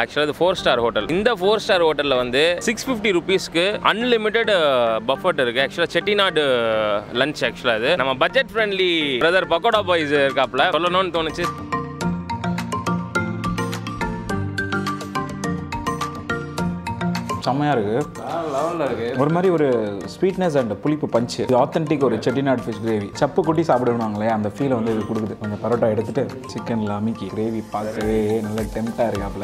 ஆக்சுவலாக இது four star hotel இந்த ஃபோர் ஸ்டார் ஹோட்டலில் வந்து சிக்ஸ் ஃபிஃப்டி ருபீஸ்க்கு அன்லிமிட்டெட் பஃபட் இருக்குது ஆக்சுவலாக செட்டிநாடு லஞ்ச் ஆக்சுவலாக இது நம்ம budget friendly brother Pakoda Boys இருக்காப்ல சொல்லணும்னு தோணுச்சு செம்மையாக இருக்குது லெவலில் இருக்குது ஒரு மாதிரி ஒரு ஸ்வீட்னஸ் அண்ட் புளிப்பு பஞ்சு இது ஆத்தென்டிக் ஒரு செட்டிநாடு ஃபிஷ் கிரேவி சப்பு குட்டி சாப்பிடுவாங்களே அந்த ஃபீலை வந்து இது கொடுக்குது கொஞ்சம் பரோட்டா எடுத்துட்டு சிக்கனில் அமுக்கி கிரேவி பார்க்கவே நல்ல டெம்ட்டாக இருக்காப்புல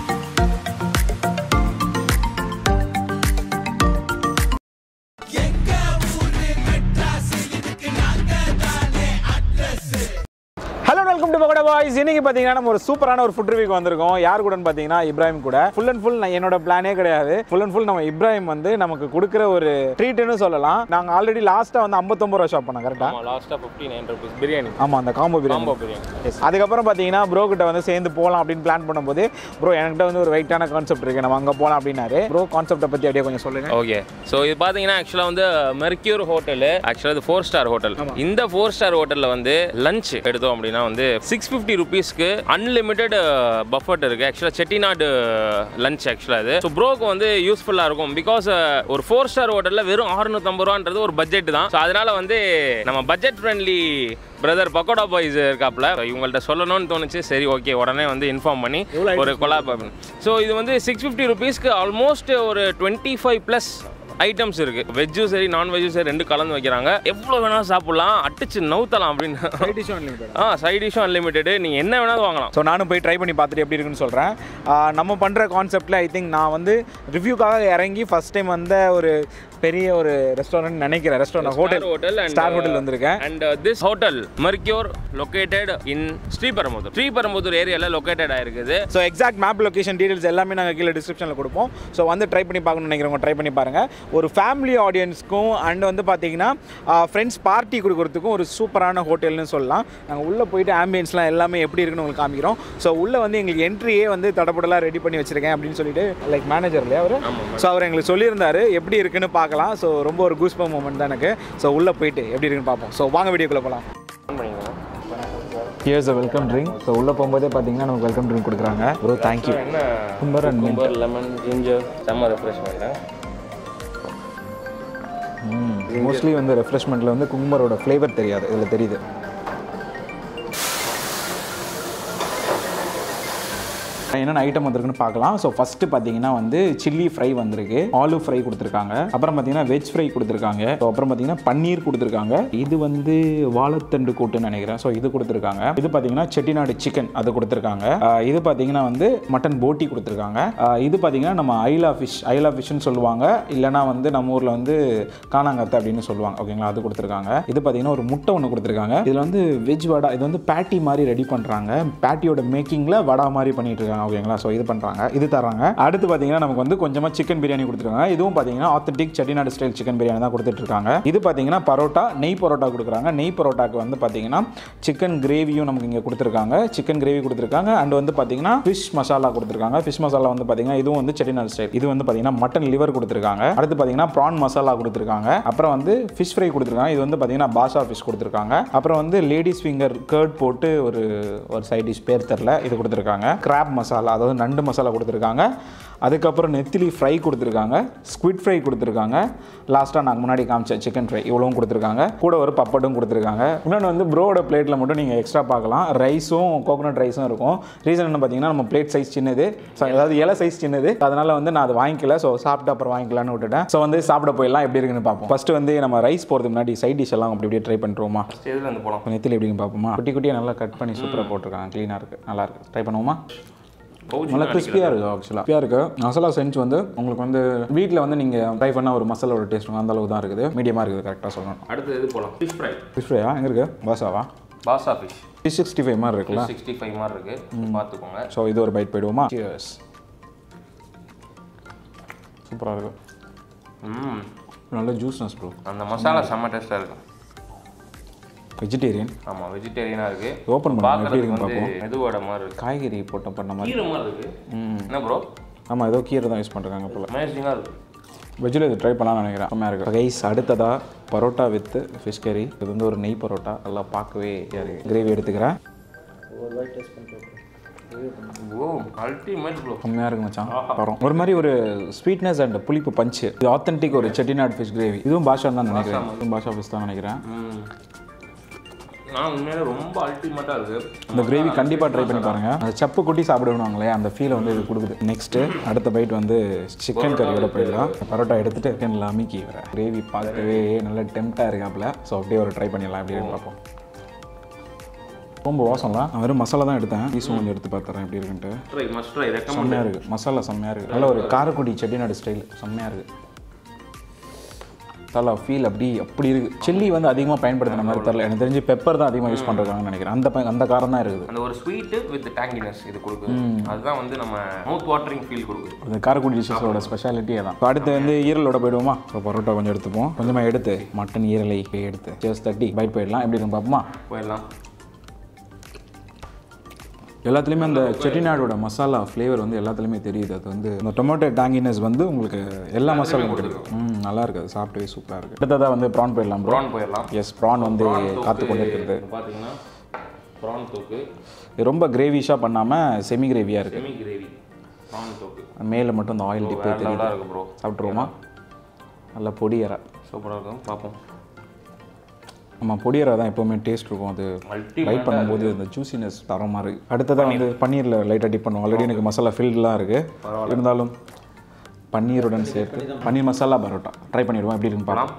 hello welcome to Pakoda Boys இன்னைக்கு பார்த்தீங்கன்னா நம்ம ஒரு சூப்பரான ஒரு ஃபுட் ரிவ்யூக்கு வந்திருக்கோம் யார் கூடன்னு பார்த்தீங்கன்னா இப்ராஹிம் கூட ஃபுல் அண்ட் ஃபுல் என்னோட பிளானே கிடையாது ஃபுல் அண்ட் ஃபுல் நம்ம இப்ராஹிம் வந்து நமக்கு கொடுக்குற ஒரு ட்ரீட்னு சொல்லலாம் நாங்கள் ஆல்ரெடி லாஸ்ட்டாக வந்து ஐம்பத்தொம்பது ரூபா ஷாப் பண்ணோம் கரெக்டாக ஆமாம் லாஸ்ட்டாக ஃபிஃப்டி நைன் ருபீஸ் பிரியாணி ஆமாம் அந்த combo biryani combo biryani Yes. அதுக்கப்புறம் பார்த்தீங்கன்னா ப்ரோ கிட்ட வந்து சேர்ந்து போகலாம் அப்படின்னு பிளான் பண்ணும்போது ப்ரோ என்கிட்ட வந்து ஒரு வெயிட்டான கான்செப்ட் இருக்கு நம்ம அங்கே போகலாம் அப்படின்னாரு ப்ரோ கான்செப்டை பற்றி அப்படியே கொஞ்சம் சொல்லுங்க ஓகே ஸோ இது பார்த்தீங்கன்னா ஆக்சுவலாக வந்து மெர்க்யூர் ஹோட்டலு ஆக்சுவலாக இது ஃபோர் ஸ்டார் ஹோட்டல் இந்த ஃபோர் ஸ்டார் ஹோட்டலில் வந்து லஞ்ச் எடுத்தோம் அப்படின்னா வந்து சிக்ஸ் ஃபிஃப்டி ருபீஸ்க்கு அன்லிமிட்டெட் பஃபட் இருக்குது ஆக்சுவலாக செட்டிநாடு லஞ்ச் ஆக்சுவலாக இது ஸோ ப்ரோக்கு வந்து யூஸ்ஃபுல்லாக இருக்கும் பிகாஸ் ஒரு ஃபோர் ஸ்டார் ஹோட்டலில் வெறும் அறுநூத்தம்பது ரூபான்றது ஒரு பட்ஜெட் தான் ஸோ அதனால வந்து நம்ம budget friendly brother Pakoda Boys இருக்காப்புல இவங்கள்ட்ட சொல்லணும்னு தோணுச்சு சரி ஓகே உடனே வந்து இன்ஃபார்ம் பண்ணி ஒரு கொலாப் ஸோ இது வந்து சிக்ஸ் ஃபிஃப்டி ருபீஸ்க்கு ஆல்மோஸ்ட் ஒரு டுவெண்ட்டி ஃபைவ் ப்ளஸ் ஐட்டம்ஸ் இருக்கு வெஜ்ஜும் சரி நான் வெஜ்ஜும் சரி ரெண்டு கலந்து வைக்கிறாங்க எவ்வளோ வேணாலும் சாப்பிடலாம் அடிச்சு நவுத்தலாம் அப்படின்னு ஆ சைட் டிஷ்ஷும் அன்லிமிட்டெடு நீங்கள் என்ன வேணாலும் வாங்கலாம் ஸோ நானும் போய் ட்ரை பண்ணி பார்த்துட்டு எப்படி இருக்குன்னு சொல்கிறேன் நம்ம பண்ணுற கான்செப்டில் ஐ திங்க் நான் வந்து ரிவ்யூக்காக இறங்கி ஃபர்ஸ்ட் டைம் வந்த ஒரு பெரிய ஒரு ரெஸ்டாரண்ட் நினைக்கிறேன் restaurant hotel hotel star hotel வந்திருக்கேன் and this hotel Mercure located in Sriperumbudur Sriperumbudur ஏரியாவில் லொக்கேட்டட் ஆயிருக்குது so exact map location details எல்லாமே நாங்கள் கீழே டிஸ்கிரிப்ஷனில் கொடுப்போம் ஸோ வந்து ட்ரை பண்ணி பார்க்கணும்னு நினைக்கிறவங்க ட்ரை பண்ணி பாருங்கள் ஒரு ஃபேமிலி ஆடியன்ஸ்க்கும் அண்ட் வந்து பார்த்தீங்கன்னா ஃப்ரெண்ட்ஸ் பார்ட்டி கொடுக்குறதுக்கும் ஒரு சூப்பரான ஹோட்டல்னு சொல்லலாம் நாங்கள் உள்ளே போயிட்டு ஆம்பியன்ஸ்லாம் எல்லாமே எப்படி இருக்குன்னு உங்களுக்கு காமிக்கிறோம் ஸோ உள்ளே வந்து எங்களுக்கு என்ட்ரியே வந்து தடப்படலாம் ரெடி பண்ணி வச்சிருக்கேன் அப்படின்னு சொல்லிட்டு லைக் மேனேஜர் இல்லையா அவர் ஸோ அவர் எங்களுக்கு சொல்லியிருந்தாரு எப்படி இருக்குன்னு பார்க்கலாம் ஸோ ரொம்ப ஒரு கூஸ்பம் மூமெண்ட் தான் எனக்கு ஸோ உள்ளே போயிட்டு எப்படி இருக்குன்னு பார்ப்போம் ஸோ வாங்க வீடியோக்குள்ளே போகலாம் here's a welcome drink so உள்ளே போகும்போதே பார்த்தீங்கன்னா நமக்கு வெல்கம் ட்ரிங்க் கொடுக்குறாங்க ப்ரோ தேங்க்யூ என்ன cucumber and mint. Cucumber lemon ginger செம்ம ரெஃப்ரெஷ்மெண்ட்டு மோஸ்ட்லி வந்து ரெஃப்ரெஷ்மெண்ட்டில் வந்து குங்குமரோட ஃப்ளேவர் தெரியாது இதில் தெரியுது என்னென்ன ஐட்டம் வந்திருக்குன்னு பார்க்கலாம் ஸோ ஃபஸ்ட்டு பார்த்தீங்கன்னா வந்து சில்லி ஃப்ரை வந்திருக்கு ஆலு ஃப்ரை கொடுத்துருக்காங்க அப்புறம் பார்த்தீங்கன்னா வெஜ் ஃப்ரை கொடுத்துருக்காங்க ஸோ அப்புறம் பார்த்தீங்கன்னா பன்னீர் கொடுத்துருக்காங்க இது வந்து வாழைத்தண்டு கூட்டுன்னு நினைக்கிறேன் ஸோ இது கொடுத்துருக்காங்க இது பார்த்தீங்கன்னா செட்டிநாடு சிக்கன் அது கொடுத்துருக்காங்க ஆஹ் இது பார்த்தீங்கன்னா வந்து மட்டன் போட்டி கொடுத்துருக்காங்க ஆஹ் இது பார்த்தீங்கன்னா நம்ம ஐலா ஃபிஷ் ஐலா ஃபிஷ்னு சொல்லுவாங்க இல்லைனா வந்து நம்ம ஊரில் வந்து காணாங்கத்தை அப்படின்னு சொல்லுவாங்க ஓகேங்களா அது கொடுத்துருக்காங்க இது பார்த்தீங்கன்னா ஒரு முட்டை ஒன்று கொடுத்துருக்காங்க இதில் வந்து வெஜ் வடா இது வந்து பேட்டி மாதிரி ரெடி பண்ணுறாங்க பேட்டியோட மேக்கிங்கில் வடா மாதிரி பண்ணிட்டு இருக்காங்க ஓகேங்களா ஸோ இது பண்ணுறாங்க இது தராங்க அடுத்து பார்த்தீங்கன்னா நமக்கு வந்து கொஞ்சமாக சிக்கன் பிரியாணி கொடுத்துருக்காங்க இதுவும் பார்த்தீங்கன்னா authentic Chettinad style chicken biryani தான் கொடுத்துட்டு இருக்காங்க இது பார்த்தீங்கன்னா பரோட்டா நெய் பரோட்டா கொடுக்குறாங்க நெய் பரோட்டாக்கு வந்து பார்த்தீங்கன்னா சிக்கன் கிரேவியும் நமக்கு இங்கே கொடுத்துருக்காங்க சிக்கன் கிரேவி கொடுத்துருக்காங்க அண்ட் வந்து பார்த்தீங்கன்னா ஃபிஷ் மசாலா கொடுத்துருக்காங்க ஃபிஷ் மசாலா வந்து பார்த்தீங்கன்னா இதுவும் வந்து செட்டிநாடு ஸ்டைல் இது வந்து பார்த்தீங்கன்னா மட்டன் லிவர் கொடுத்துருக்காங்க அடுத்து பார்த்தீங்கன்னா ப்ரான் மசாலா கொடுத்துருக்காங்க அப்புறம் வந்து ஃபிஷ் ஃப்ரை கொடுத்துருக்காங்க இது வந்து பார்த்தீங்கன்னா பாஷா ஃபிஷ் கொடுத்துருக்காங்க அப்புறம் வந்து லேடிஸ் ஃபிங்கர் கர்ட் போட்டு ஒரு ஒரு சைட் டிஷ் பேர் தெரில இது கொடுத்துருக்காங்க கிராப் மசாலா அதாவது நண்டு மசாலா கொடுத்துருக்காங்க அதுக்கப்புறம் நெத்திலி ஃப்ரை கொடுத்துருக்காங்க ஸ்குவிட் ஃப்ரை கொடுத்துருக்காங்க லாஸ்ட்டாக நாங்கள் முன்னாடி காமிச்ச சிக்கன் ஃப்ரை இவ்வளவும் கொடுத்துருக்காங்க கூட ஒரு பப்பட்டும் கொடுத்துருக்காங்க இன்னொன்று வந்து ப்ரோட பிளேட்டில் மட்டும் நீங்கள் எக்ஸ்ட்ரா பார்க்கலாம் ரைஸும் கோகோனட் ரைஸும் இருக்கும் ரீசன் என்ன பார்த்தீங்கன்னா நம்ம பிளேட் சைஸ் சின்னது So, அதாவது இலை சைஸ் சின்னது அதனால் வந்து நான் அதை வாங்கிக்கல ஸோ சாப்பிட்டு அப்புறம் வாங்கிக்கலாம்னு விட்டுட்டேன் ஸோ வந்து சாப்பிட போயிடலாம் எப்படி இருக்குன்னு பார்ப்போம் ஃபஸ்ட்டு வந்து நம்ம ரைஸ் போகிறதுக்கு முன்னாடி சைட் டிஷ் எல்லாம் அப்படி இப்படியே ட்ரை பண்ணுறோமா இதில் இருந்து போகலாம் நெத்திலி எப்படின்னு பார்ப்போமா குட்டி குட்டியாக நல்லா கட் பண்ணி சூப்பராக போட்டிருக்காங்க க்ளீனாக இருக்குது நல்லா இருக்குது ட்ரை பண்ணுவோமா நல்லா கிறிஸ்பியாக இருக்குது ஆக்சுவலாக கிறிஸ்பியாக இருக்குது மசாலா சென்ஸ் வந்து உங்களுக்கு வந்து வீட்டில் வந்து நீங்கள் ட்ரை பண்ண ஒரு மசாலாவோட டேஸ்ட் இருக்கும் அந்த அளவு தான் இருக்குது மீடியமாக இருக்குது கரெக்டாக சொல்லணும் அடுத்து இது போகலாம் ஃபிஷ் ஃப்ரை ஃபிஷ் ஃப்ரையா எங்கே இருக்குது பாசாவா பாசா ஃபிஷ் ஃபிஷ் சிக்ஸ்டி ஃபைவ் மாதிரி இருக்குல்ல சிக்ஸ்டி ஃபைவ் மாதிரி இருக்குது பார்த்துக்கோங்க ஸோ இது ஒரு பைட் போயிடுவோமா சியர்ஸ் சூப்பராக இருக்கும் ம் நல்ல ஜூஸ்னஸ் ப்ரோ அந்த மசாலா செம்ம டேஸ்ட்டாக இருக்கும் வெஜிடேரியன் ஆமாம் வெஜிடேரியனாக இருக்குது ஓப்பன் பண்ணலாம் எப்படி பார்க்கறதுக்கு இருக்குன்னு வந்து பார்ப்போம் மெதுவோட மாதிரி இருக்கு காய்கறி போட்ட பண்ண மாதிரி கீரை மாதிரி இருக்கு என்ன ப்ரோ ஆமாம் ஏதோ கீரை தான் யூஸ் பண்ணுறாங்க போல் அமேசிங்காக இருக்கு வெஜ்ஜில் இது ட்ரை பண்ணலாம்னு நினைக்கிறேன் செம்மையாக இருக்குது கைஸ் அடுத்ததாக பரோட்டா வித் ஃபிஷ் கறி இது வந்து ஒரு நெய் பரோட்டா நல்லா பார்க்கவே கிரேவி எடுத்துக்கிறேன் ஓ அல்டிமேட் ப்ரோ செம்மையாக இருக்கு மச்சான் வரும் ஒரு மாதிரி ஒரு ஸ்வீட்னஸ் அண்ட் புளிப்பு பஞ்சு இது ஆத்தென்டிக் ஒரு செட்டிநாடு ஃபிஷ் கிரேவி இதுவும் பாஷா தான் நினைக்கிறேன் இதுவும் பாஷா ஃபிஷ் தான் நினைக்கிறேன் நான் உண்மையிலே ரொம்ப அல்டிமேட்டாக இருக்குது இந்த கிரேவி கண்டிப்பாக ட்ரை பண்ணி பாருங்க அந்த சப்பு குட்டி சாப்பிடுவாங்களே அந்த ஃபீலை வந்து இது கொடுக்குது நெக்ஸ்ட்டு அடுத்த பைட் வந்து சிக்கன் கறியோட போயிடலாம் பரோட்டா எடுத்துட்டு சிக்கனில் அமுக்கி வர கிரேவி பார்க்கவே நல்ல டெம்ட்டாக இருக்காப்புல ஸோ அப்படியே ஒரு ட்ரை பண்ணிடலாம் எப்படின்னு பார்ப்போம் ரொம்ப வாசம்லாம் நான் வெறும் மசாலா தான் எடுத்தேன் பீஸும் கொஞ்சம் எடுத்து பார்த்துறேன் எப்படி இருக்குன்ட்டு ட்ரை மஸ்ட் ட்ரை ரெக்கமெண்ட் செம்மையாக இருக்குது மசாலா செம்மையாக இருக்குது நல்ல ஒரு காரக்குடி செட்டிநாடு ஸ்டைல் செம்மையாக இருக்குது தலா ஃபீல் அப்படி அப்படி இருக்குது சில்லி வந்து அதிகமாக பயன்படுத்தின மாதிரி தெரில எனக்கு தெரிஞ்சு பெப்பர் தான் அதிகமாக யூஸ் பண்ணுறாங்கன்னு நினைக்கிறேன் அந்த ப- அந்த காரம் தான் இருக்குது அந்த ஒரு ஸ்வீட்டு வித் டேங்கினஸ் இது கொடுக்குது அதுதான் வந்து நம்ம மவுத் வாட்டரிங் ஃபீல் கொடுக்குது அந்த காரக்குடி டிஷ்ஷஸோட ஸ்பெஷாலிட்டியே தான் இப்போ அடுத்து வந்து ஈரலோட போயிடுவோமா இப்போ பரோட்டா கொஞ்சம் எடுத்துப்போம் கொஞ்சமாக எடுத்து மட்டன் ஈரலை எடுத்து ஜஸ்ட் தட்டி பைட் போயிடலாம் எப்படி இருக்கும் பார்ப்போமா போயிடலாம் எல்லாத்துலேயுமே அந்த செட்டிநாடோட மசாலா ஃப்ளேவர் வந்து எல்லாத்துலேயுமே தெரியுது அது வந்து அந்த டொமேட்டோ டேங்கினஸ் வந்து உங்களுக்கு எல்லா மசாலாவும் கிடைக்கும் ம் நல்லா இருக்குது அது சாப்பிட்டவே சூப்பராக இருக்குது அடுத்ததாக வந்து ப்ரான் போயிடலாம் ப்ரோ ப்ரான் போயிடலாம் எஸ் ப்ரான் வந்து காத்து கொண்டு இருக்கிறது பார்த்தீங்கன்னா ப்ரான் தோக்கு இது ரொம்ப கிரேவிஷாக பண்ணாமல் செமி கிரேவியாக இருக்குது செமி கிரேவி ப்ரான் தோக்கு மேலே மட்டும் இந்த ஆயில் டிப்பே வேறு தெரியுது லெவலாக இருக்கு ப்ரோ சாப்பிட்ருவோமா நல்லா பொடி இறை சூப்பராக இருக்கும் பார்ப்போம் நம்ம பொடி இறை தான் எப்போவுமே டேஸ்ட் இருக்கும் அது மல்டி லைட் பண்ணும்போது இந்த ஜூசினஸ் தர மாதிரி அடுத்ததாக வந்து பன்னீரில் லைட்டாக டிப் பண்ணுவோம் ஆல்ரெடி எனக்கு மசாலா ஃபீல்டெலாம் இருக்குது இருந்தாலும் பன்னீருடன் சேர்த்து பன்னீர் மசாலா பரோட்டா ட்ரை பண்ணிடுவோம் எப்படி இருக்குன்னு பார்க்கலாம்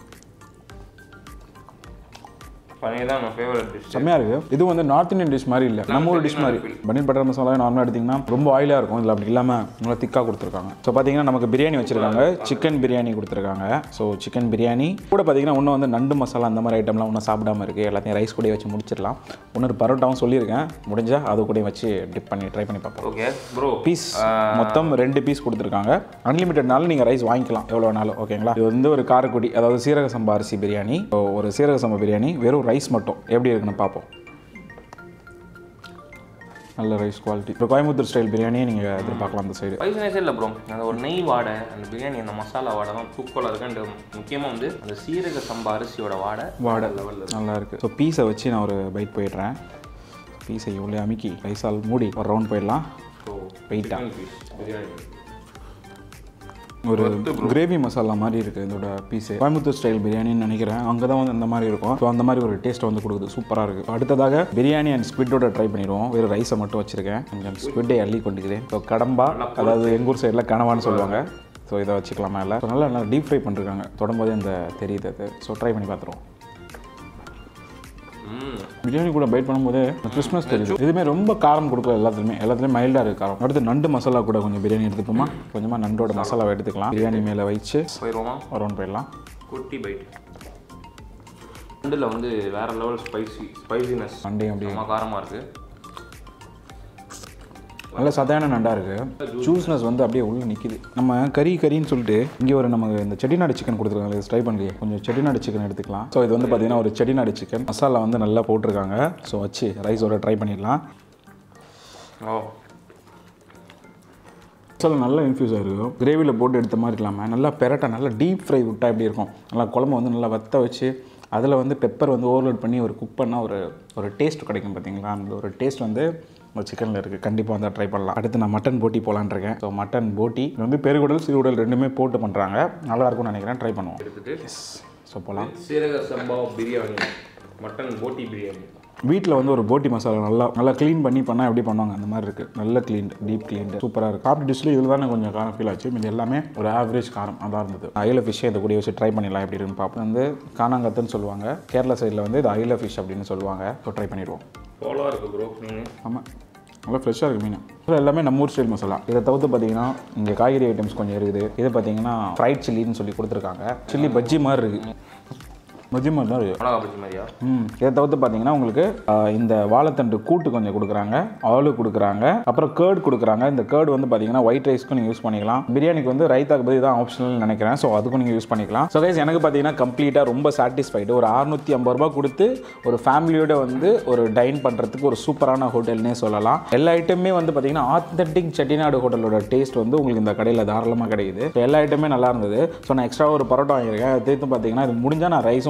பன்னீர் தான் நம்ம ஃபேவரட் டிஷ் செம்மையாக இருக்குது இது வந்து நார்த் இந்தியன் டிஷ் மாதிரி இல்லை நம்ம ஒரு டிஷ் மாதிரி பன்னீர் பட்டர் மசாலா நார்மலாக எடுத்திங்கன்னா ரொம்ப ஆயிலாக இருக்கும் இதில் அப்படி இல்லாமல் நல்லா திக்காக கொடுத்துருக்காங்க ஸோ பார்த்தீங்கன்னா நமக்கு பிரியாணி வச்சுருக்காங்க சிக்கன் பிரியாணி கொடுத்துருக்காங்க ஸோ சிக்கன் பிரியாணி கூட பார்த்தீங்கன்னா இன்னும் வந்து நண்டு மசாலா அந்த மாதிரி ஐட்டம்லாம் ஒன்றும் சாப்பிடாம இருக்குது எல்லாத்தையும் ரைஸ் கூட வச்சு முடிச்சிடலாம் இன்னொரு பரோட்டாவும் சொல்லியிருக்கேன் முடிஞ்சால் அது கூட வச்சு டிப் பண்ணி ட்ரை பண்ணி பார்ப்போம் ஓகே ப்ரோ பீஸ் மொத்தம் ரெண்டு பீஸ் கொடுத்துருக்காங்க அன்லிமிட்டட்னால நீங்கள் ரைஸ் வாங்கிக்கலாம் எவ்வளோ வேணாலும் ஓகேங்களா இது வந்து ஒரு காரக்குடி அதாவது சீரக சம்பா அரிசி பிரியாணி So, ஒரு சீரக சம்பா பிரியாணி வெறும் ரைஸ் மட்டும் எப்படி இருக்குன்னு பார்ப்போம் நல்ல ரைஸ் குவாலிட்டி இப்போ கோயம்புத்தூர் ஸ்டைல் பிரியாணியை நீங்கள் எதிர்பார்க்கலாம் அந்த சைடு ஸ்பைசினஸே இல்லை ப்ரோ அந்த ஒரு நெய் வாடை அந்த பிரியாணி அந்த மசாலா வாடை தான் தூக்கலாக இருக்கு அண்ட் முக்கியமாக வந்து அந்த சீரக சம்பா அரிசியோட வாடை வாடை லெவலில் நல்லா இருக்குது ஸோ பீஸை வச்சு நான் ஒரு பைட் போயிடுறேன் பீஸை இவ்வளோ அமுக்கி ரைஸால் மூடி ஒரு ரவுண்ட் போயிடலாம் ஸோ வெயிட்டா பிரியாணி ஒரு கிரேவி மசாலா மாதிரி இருக்குது இதோட பீஸு கோயம்புத்தூர் ஸ்டைல் பிரியாணின்னு நினைக்கிறேன் அங்கே தான் வந்து அந்த மாதிரி இருக்கும் ஸோ அந்த மாதிரி ஒரு டேஸ்ட் வந்து கொடுக்குது சூப்பராக இருக்குது அடுத்ததாக பிரியாணி அண்ட் ஸ்குவிட்டோட ட்ரை பண்ணிடுவோம் வெறும் ரைஸை மட்டும் வச்சிருக்கேன் கொஞ்சம் ஸ்குவிட்டை அள்ளி கொண்டுக்கிறேன் ஸோ கடம்பா அதாவது எங்கள் ஊர் சைடில் கனவான்னு சொல்லுவாங்க ஸோ இதை வச்சுக்கலாமா இல்லை ஸோ நல்லா நல்லா டீப் ஃப்ரை பண்ணிருக்காங்க தொடரும்போதே அந்த தெரியுது அது ஸோ ட்ரை பண்ணி பார்த்துருவோம் ம் பிரியாணி கூட பைட் பண்ணும்போது கிறிஸ்மஸ் தெரியுது இதுவுமே ரொம்ப காரம் கொடுக்கல எல்லாத்துலையுமே எல்லாத்துலேயும் மைல்டாக இருக்குது காரம் அடுத்து நண்டு மசாலா கூட கொஞ்சம் பிரியாணி எடுத்துப்போமா கொஞ்சமாக நண்டோட மசாலாவை எடுத்துக்கலாம் பிரியாணி மேலே வச்சு போயிடுவோமா அரௌண்ட் போயிடலாம் குட்டி பைட் ரெண்டில் வந்து வேற லெவல் ஸ்பைசி ஸ்பைசினஸ் நண்டையும் அப்படி செம்ம காரமாக இருக்குது நல்ல சதையான நண்டா இருக்குது ஜூஸ்னஸ் வந்து அப்படியே உள்ளே நிற்கிது நம்ம கறி கறின்னு சொல்லிட்டு இங்கே ஒரு நமக்கு இந்த செட்டிநாடு சிக்கன் கொடுத்துருக்காங்க ட்ரை பண்ணலையே கொஞ்சம் செட்டிநாடு சிக்கன் எடுத்துக்கலாம் ஸோ இது வந்து பார்த்தீங்கன்னா ஒரு செட்டிநாடு சிக்கன் மசாலா வந்து நல்லா போட்டிருக்காங்க ஸோ வச்சு ரைஸோட ட்ரை பண்ணிடலாம் ஓ மசாலா நல்லா இன்ஃபியூஸ் ஆகிருக்கும் கிரேவியில் போட்டு எடுத்த மாதிரி இல்லாமல் நல்லா பெரட்டை நல்லா டீப் ஃப்ரை விட்டால் எப்படி இருக்கும் நல்லா குழம்பு வந்து நல்லா வத்த வச்சு அதில் வந்து பெப்பர் வந்து ஓவர்லோட் பண்ணி ஒரு குக் பண்ணால் ஒரு ஒரு டேஸ்ட் கிடைக்கும் பார்த்தீங்களா அந்த ஒரு டேஸ்ட் வந்து ஒரு சிக்கனில் இருக்குது கண்டிப்பாக வந்து ட்ரை பண்ணலாம் அடுத்து நான் மட்டன் போட்டி போலான்னு இருக்கேன் ஸோ மட்டன் போட்டி இது வந்து பெருகுடல் சிறுகுடல் ரெண்டுமே போட்டு பண்ணுறாங்க நல்லா இருக்கும்னு நினைக்கிறேன் ட்ரை பண்ணுவோம் எடுத்துட்டு ஸோ போகலாம் சீரக சம்பா பிரியாணி மட்டன் போட்டி பிரியாணி வீட்டில் வந்து ஒரு போட்டி மசாலா நல்லா நல்லா க்ளீன் பண்ணி பண்ணால் எப்படி பண்ணுவாங்க அந்த மாதிரி இருக்குது நல்ல க்ளீன் டீப் க்ளீன் சூப்பராக இருக்குது காப்பி டிஷ்ஷில் இதில் தானே கொஞ்சம் காரம் ஃபீல் ஆச்சு இது எல்லாமே ஒரு ஆவரேஜ் காரம் அதான் இருந்தது அயில ஃபிஷ்ஷை இதை கூட வச்சு ட்ரை பண்ணிடலாம் எப்படி இருக்குன்னு பார்ப்போம் வந்து காணாங்கத்துன்னு சொல்லுவாங்க கேரளா சைடில் வந்து இது அயில ஃபிஷ் அப்படின்னு சொல்லுவாங்க ஸோ ட்ரை பண்ணிடுவோம் போலாக இருக்குது ப்ரோ நீங்கள் ஆமாம் நல்லா ஃப்ரெஷ்ஷாக இருக்குது மீன் இது எல்லாமே நம்ம ஊர் ஸ்டைல் மசாலா இதை தவிர்த்து பார்த்தீங்கன்னா இங்கே காய்கறி ஐட்டம்ஸ் கொஞ்சம் இருக்குது இது பார்த்தீங்கன்னா ஃப்ரைட் சில்லின்னு சொல்லி கொடுத்துருக்காங்க சில்லி பஜ்ஜி மாதிரி இருக்குது பஜ்ஜி மாதிரி தான் இருக்குது மிளகா பஜ்ஜி மாதிரியா ம் இதை தவிர்த்து பார்த்தீங்கன்னா உங்களுக்கு ஆஹ், இந்த வாழைத்தண்டு கூட்டு கொஞ்சம் கொடுக்குறாங்க ஆலு கொடுக்குறாங்க அப்புறம் கேர்ட் கொடுக்குறாங்க இந்த கேர்டு வந்து பார்த்தீங்கன்னா ஒயிட் ரைஸ்க்கும் நீங்கள் யூஸ் பண்ணிக்கலாம் பிரியாணிக்கு வந்து ரைத்தாக்கு பதில் தான் ஆப்ஷனல் நினைக்கிறேன் ஸோ அதுக்கும் நீங்கள் யூஸ் பண்ணிக்கலாம் ஸோ கைஸ் எனக்கு பார்த்தீங்கன்னா கம்ப்ளீட்டாக ரொம்ப சாட்டிஸ்ஃபைடு ஒரு அறுநூற்றி ஐம்பது ரூபா கொடுத்து ஒரு ஃபேமிலியோட வந்து ஒரு டைன் பண்ணுறதுக்கு ஒரு சூப்பரான ஹோட்டல்னே சொல்லலாம் எல்லா ஐட்டமே வந்து பார்த்தீங்கன்னா ஆத்தென்டிக் செட்டிநாடு ஹோட்டலோட டேஸ்ட் வந்து உங்களுக்கு இந்த கடையில் தாராளமாக கிடைக்குது ஸோ எல்லா ஐட்டமே நல்லா இருந்தது ஸோ நான் எக்ஸ்ட்ரா ஒரு பரோட்டா வாங்கியிருக்கேன் அது சேர்த்து பார்த்தீங்கன்னா இது முடிஞ்சால் நான் ரைஸும்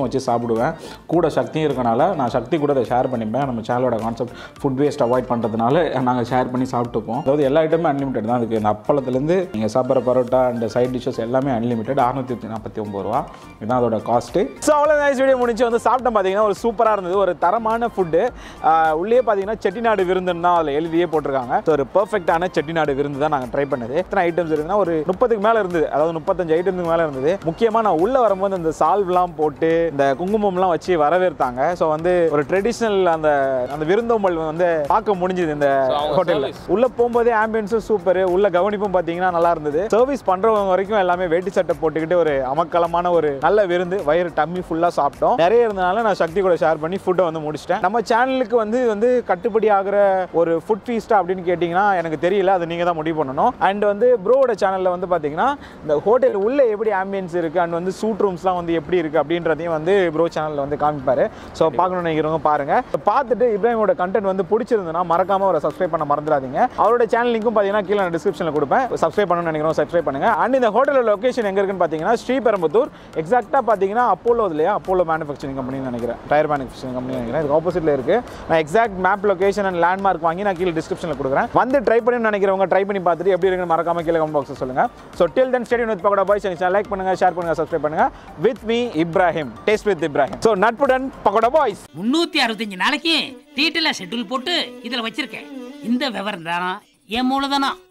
வச்சு சாப்பிடுவேன் கூட சக்தியும் இருக்கனால நான் சக்தி கூட அதை ஷேர் பண்ணிப்பேன் நம்ம சேனலோட கான்செப்ட் ஃபுட் வேஸ்ட் அவாய்ட் பண்ணுறதுனால நாங்கள் ஷேர் பண்ணி சாப்பிட்டுப்போம் அதாவது எல்லா ஐட்டமும் அன்லிமிட்டட் தான் அதுக்கு இந்த அப்பளத்துலேருந்து நீங்கள் சாப்பிட்ற பரோட்டா அண்ட் சைட் டிஷ்ஷஸ் எல்லாமே அன்லிமிட்டட் அறுநூற்றி நாற்பத்தி ஒம்பது ரூபா இதுதான் அதோட காஸ்ட்டு ஸோ அவ்வளோ நைஸ் வீடியோ முடிஞ்சு வந்து சாப்பிட்டோம் பார்த்தீங்கன்னா ஒரு சூப்பராக இருந்தது ஒரு தரமான ஃபுட்டு உள்ளே பார்த்தீங்கன்னா செட்டிநாடு விருந்துன்னு தான் அதில் எழுதியே போட்டிருக்காங்க ஸோ ஒரு பர்ஃபெக்டான செட்டிநாடு விருந்து தான் நாங்கள் ட்ரை பண்ணது எத்தனை ஐட்டம்ஸ் இருக்குன்னா ஒரு முப்பதுக்கு மேலே இருந்தது அதாவது முப்பத்தஞ்சு ஐட்டம்ஸுக்கு மேலே இருந்தது முக்கியமாக நான் உள்ளே வரும்போது இந்த சால்வ்லாம் போட்டு இந்த குங்குமம்லாம் வச்சு வரவேற்றாங்க ஸோ வந்து ஒரு ட்ரெடிஷ்னல் அந்த அந்த விருந்தோம்பல் வந்து பார்க்க முடிஞ்சுது இந்த So, அவங்க ஹோட்டலில் service. உள்ள போகும்போதே ஆம்பியன்ஸும் சூப்பர் உள்ள கவனிப்பும் பார்த்தீங்கன்னா நல்லா இருந்தது சர்வீஸ் பண்றவங்க வரைக்கும் எல்லாமே வேட்டி சட்டை போட்டுக்கிட்டு ஒரு அமக்கலமான ஒரு நல்ல விருந்து வயிறு டம்மி ஃபுல்லா சாப்பிட்டோம் நிறைய இருந்தனால நான் சக்தி கூட ஷேர் பண்ணி ஃபுட்டை வந்து முடிச்சிட்டேன் நம்ம சேனலுக்கு வந்து இது வந்து கட்டுப்படி ஆகிற ஒரு ஃபுட் ஃபீஸ்டா அப்படின்னு கேட்டிங்கன்னா எனக்கு தெரியல அது நீங்க தான் முடிவு பண்ணணும் அண்ட் வந்து ப்ரோவோட சேனல்ல வந்து பாத்தீங்கன்னா இந்த ஹோட்டல் உள்ள எப்படி ஆம்பியன்ஸ் இருக்கு அண்ட் வந்து சூட் ரூம்ஸ்லாம் வந்து எப்படி இருக்கு அப்படின்றதையும் வந்து ப்ரோ சேனல்ல வந்து காமிப்பாரு ஸோ பார்க்கணும்னு நினைக்கிறவங்க பாருங்க பார்த்துட்டு இப்ராஹிமோட கண்டென்ட் வந்து பிடிச்சிருந்ததுன்னா மறக்காம அவரை சப்ஸ்கிரைப் பண்ண மறந்துடாதீங்க அவரோட சேனல் லிங்க்கும் பார்த்தீங்கன்னா கீழே நான் டிஸ்கிரிப்ஷனில் கொடுப்பேன் சப்ஸ்கிரைப் பண்ணணும்னு நினைக்கிறோம் சப்ஸ்கிரைப் பண்ணுங்க அண்ட் இந்த ஹோட்டலோட லொகேஷன் எங்க இருக்குன்னு பார்த்தீங்கன்னா ஸ்ரீபெரும்புத்தூர் எக்ஸாக்டாக பார்த்தீங்கன்னா அப்போலோ இல்லையா அப்போலோ மேனுஃபேக்சரிங் கம்பெனின்னு நினைக்கிறேன் டயர் மேனுஃபேக்சரிங் கம்பெனி நினைக்கிறேன் இதுக்கு ஆப்போசிட்ல இருக்கு நான் exact map location and landmark வாங்கி நான் கீழே டிஸ்கிரிப்ஷனில் கொடுக்குறேன் வந்து ட்ரை பண்ணி நினைக்கிறவங்க ட்ரை பண்ணி பார்த்துட்டு எப்படி இருக்குன்னு மறக்காம கீழே கமெண்ட் பாக்ஸ் சொல்லுங்க so till then stay tuned with Pakoda Boys channel like பண்ணுங்க ஷேர் பண்ணுங்க சப்ஸ்கிரைப் பண்ணுங்க with me Ibrahim taste with Ibrahim so நட்புடன் பக்கோடா பாய்ஸ் முன்னூத்தி அறுபத்தஞ்சு நாளைக்கு டீட்டெயிலாக ஷெட்யூல் போட்டு இதில் வச்சிருக்கேன் இந்த விவரம் தான் என் மூலதனம்